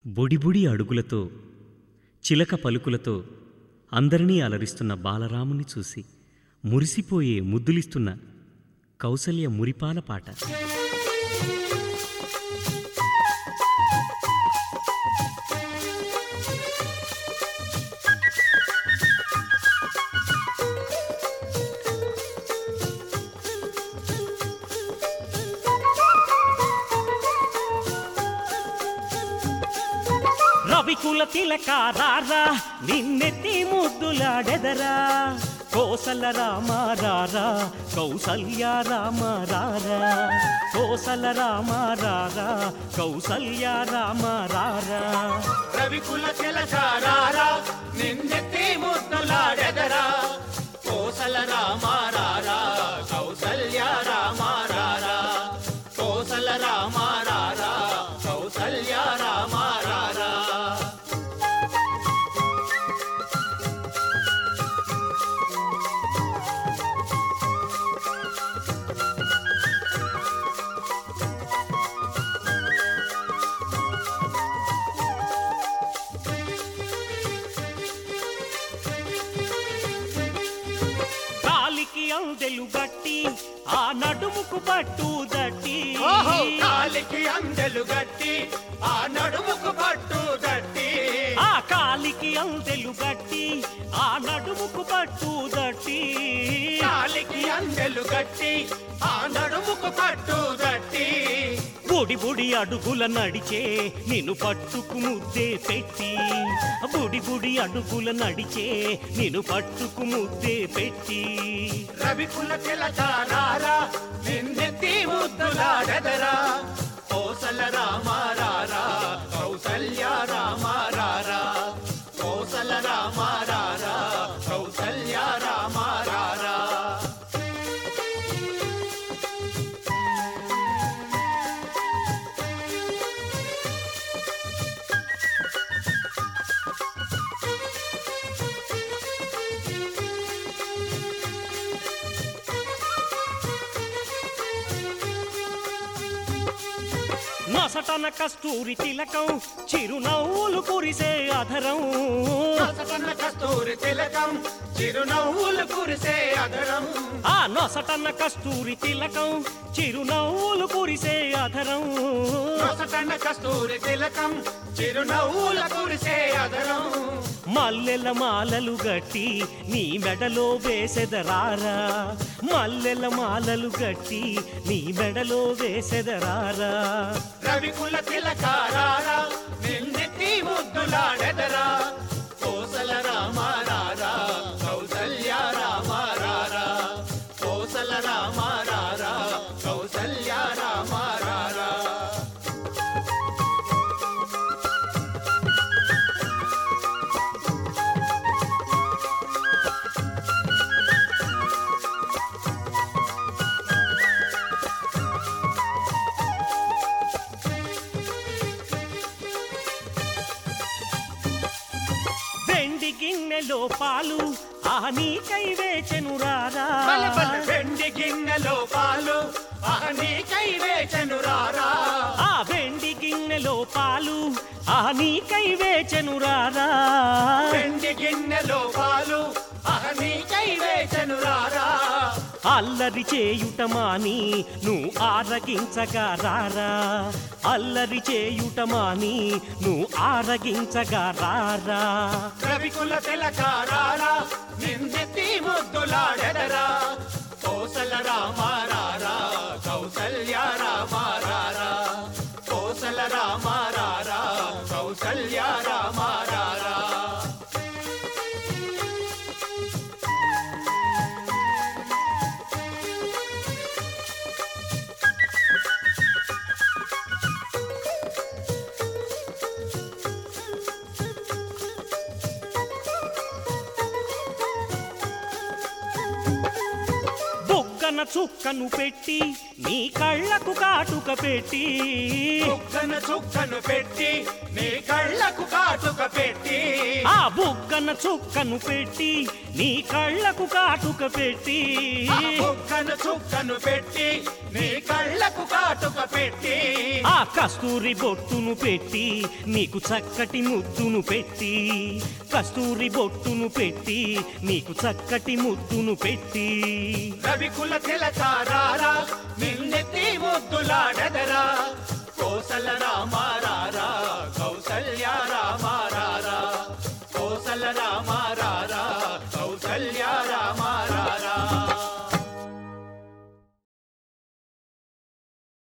బొడిబుడి అడుగులతో చిలక పలుకులతో అందరినీ అలరిస్తున్న బాలరాముని చూసి మురిసిపోయే ముద్దులిస్తున్న కౌసల్య మురిపాల పాట రవికుల తిలక రారా నిన్నెత్తి ముద్దులాడెదరా కోసల రామ రారా కౌసల్య రామ రారా కోసల రామ రారా కౌసల్య రామ రారా రవికుల చిలకారారా నిన్నెత్తి ముద్దులాడెదరా కోసల రామారారా కౌసల్య రామారారా కోసల రామారారా కౌసల్య రామారారా కాలికి అందెలు గట్టి ఆ నడుముకు పట్టు దట్టి ఓహో కాలికి అందెలు గట్టి ఆ నడుముకు పట్టు దట్టి ఆ కాలికి అందెలు గట్టి ఆ నడుముకు పట్టు దట్టి కాలికి అందెలు గట్టి ఆ నడుముకు పట్టు దట్టి బుడి బుడి అడుగుల నడిచే నిన్ను పట్టుకు ముద్దే పెట్టి బుడి బుడి అడుగుల నడిచే నిన్ను పట్టుకు ముద్దే పెట్టి రవికుల చిలకారారా నిన్నెత్తి ముద్దులాడెదరా కోసల రామారారా కౌసల్య రామారారా కోసల రామారారా కౌసల్య రామారారా నసటన కస్తూరి తిలకం చిరునవ్వులు కురిసే అధరం నొసటన కస్తూరి తిలకం చిరునవ్వులు కురిసే అదరం ఆ నొసటన కస్తూరి తిలకం చిరునవ్వులు కురిసే అధరం నొసటన కస్తూరి తిలకం చిరునవ్వుల కురిసే అదరం మల్లెల మాలలు గట్టి నీ మెడలో వేసెదరారా మల్లెల మాలలు గట్టి నీ మెడలో వేసెదరారా రవికుల తిలకారారా నిన్నెత్తి ముద్దులాడెదరా కోసల రామారారా కౌసల్య రామారారా కోసల రామారారా కౌసల్య రామారారా వెండి గిన్నెలో పాలు ఆ నీకై వేచెను రారా బల బల వెండి గిన్నెలో పాలు ఆహ నీకై వేచను రారా ఆ వెండి గిన్నెలో పాలు ఆ నీకై వేచెను రారా వెండి గిన్నెలో పాలు ఆహ నీకై వేచను రారా అల్లరి చేయుట మాని నువ్వు ఆరగించగా రారా అల్లరి చేయుట మాని నువ్వు ఆరగించగా రారా రవికుల తిలకారారా నిన్నెత్తి ముద్దులాడెదరా కోసల రామారారా కౌసల్య రామారారా కోసల రామారారా కౌసల్య రామారారా బొగ్గన చుక్కను పెట్టి నీ కళ్ళకు కాటుక పెట్టి చుక్కను చుక్కను పెట్టి నీ కళ్ళకు కాటుక పెట్టి ఆ బుగ్గన బుగ్గన చుక్కను పెట్టి నీ కళ్ళకు కాటుక పెట్టి ఆ బుగ్గను చుక్కను పెట్టి నీ కళ్ళకు కాటుక పెట్టి ఆ కస్తూరి బొట్టును పెట్టి నీకు చక్కటి ముద్దును పెట్టి కస్తూరి బొట్టును పెట్టి నీకు చక్కటి ముద్దును పెట్టి రవికుల తిలకారారా నిన్నెత్తి ముద్దులాడదరా